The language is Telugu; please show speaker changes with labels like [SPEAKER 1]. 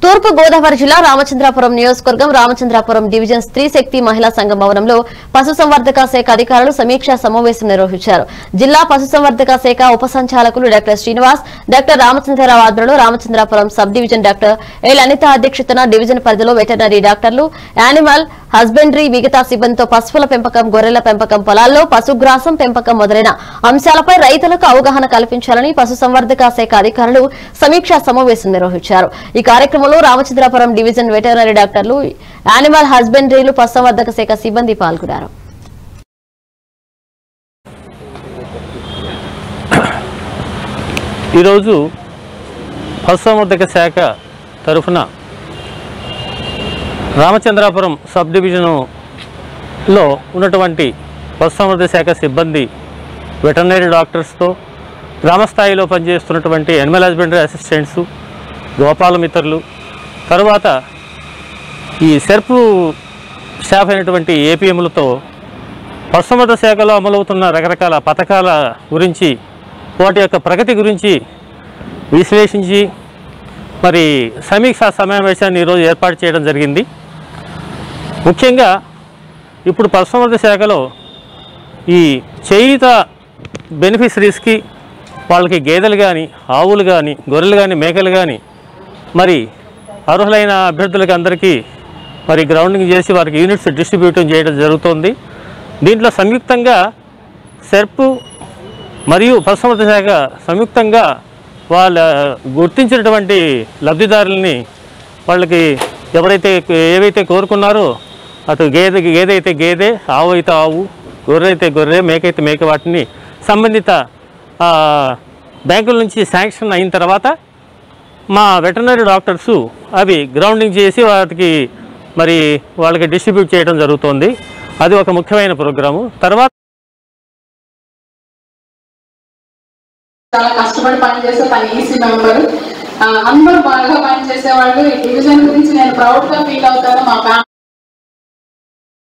[SPEAKER 1] తూర్పు గోదావరి జిల్లా రామచంద్రాపురం నియోజకవర్గం రామచంద్రాపురం డివిజన్ స్త్రీ శక్తి మహిళా సంఘం భవనంలో పశుసంవర్ధక శాఖ అధికారులు సమీక్షా సమావేశం నిర్వహించారు జిల్లా పశుసంవర్ధక శాఖ ఉప సంచాలకులు డాక్టర్ శ్రీనివాస్ డాక్టర్ రామచంద్రరావు ఆధ్వర్యంలో రామచంద్రాపురం సబ్ డివిజన్ డాక్టర్ ఏ లలిత అధ్యక్షతన డివిజన్ పరిధిలో వెటర్నరీ డాక్టర్లు యానిమల్ హస్బెండరీ మిగతా సిబ్బందితో పశువుల పెంపకం గొర్రెల పెంపకం పొలాల్లో పశుగ్రాసం పెంపకం మొదలైన అంశాలపై రైతులకు అవగాహన కల్పించాలని పశుసంవర్ధక శాఖ అధికారులు సమీక్షా సమావేశం నిర్వహించారు ఈ కార్యక్రమంలో రామచంద్రాపురం డివిజన్ వెటర్నరీ డాక్టర్లు యానిమల్ హస్బెండరీలు పశుసంవర్ధక శాఖ సిబ్బంది పాల్గొన్నారు
[SPEAKER 2] ఈరోజు పశుసంవర్ధక శాఖ తరఫున రామచంద్రాపురం సబ్ డివిజనులో ఉన్నటువంటి పశుసంవర్ధక శాఖ సిబ్బంది వెటర్నరీ డాక్టర్స్తో గ్రామస్థాయిలో పనిచేస్తున్నటువంటి ఎనిమల్ హస్బెండరీ అసిస్టెంట్స్ గోపాల మిత్రులు తరువాత ఈ సెర్పు స్టాఫ్ అయినటువంటి ఏపీఎంలతో పశుసంవర్ధక శాఖలో అమలవుతున్న రకరకాల పథకాల గురించి వాటి యొక్క ప్రగతి గురించి విశ్లేషించి మరి సమీక్షా సమావేశాన్ని ఈరోజు ఏర్పాటు చేయడం జరిగింది ముఖ్యంగా ఇప్పుడు పశుసంవర్ధక శాఖలో ఈ చేయుత బెనిఫిషరీస్కి వాళ్ళకి గేదెలు కానీ ఆవులు కానీ గొర్రెలు కానీ మేకలు కానీ మరి అర్హులైన అభ్యర్థులకి అందరికీ మరి గ్రౌండింగ్ చేసి వారికి యూనిట్స్ డిస్ట్రిబ్యూట్ చేయడం జరుగుతోంది దీంట్లో సంయుక్తంగా సెర్పు మరియు పశుసంవర్ధక శాఖ సంయుక్తంగా వాళ్ళ గుర్తించినటువంటి లబ్ధిదారులని వాళ్ళకి ఎవరైతే ఏవైతే కోరుకున్నారో అటు గేదె గేదె అయితే గేదె ఆవు అయితే ఆవు గొర్రె అయితే గొర్రె మేక అయితే మేక వాటిని సంబంధిత ఆ, బ్యాంకుల నుంచి శాంక్షన్ అయిన తర్వాత మా వెటర్నరీ డాక్టర్సు అవి గ్రౌండింగ్ చేసి వాటికి మరి వాళ్ళకి డిస్ట్రిబ్యూట్ చేయడం జరుగుతోంది అది ఒక ముఖ్యమైన ప్రోగ్రాము తర్వాత
[SPEAKER 3] చాలా కష్టపడి పనిచేసే పని ఈసీ మెంబర్ అందరూ బాగా పనిచేసే వాళ్ళు ఈ డివిజన్ గురించి నేను ప్రౌడ్ గా ఫీల్ అవుతాను మా ఫ్యామిలీ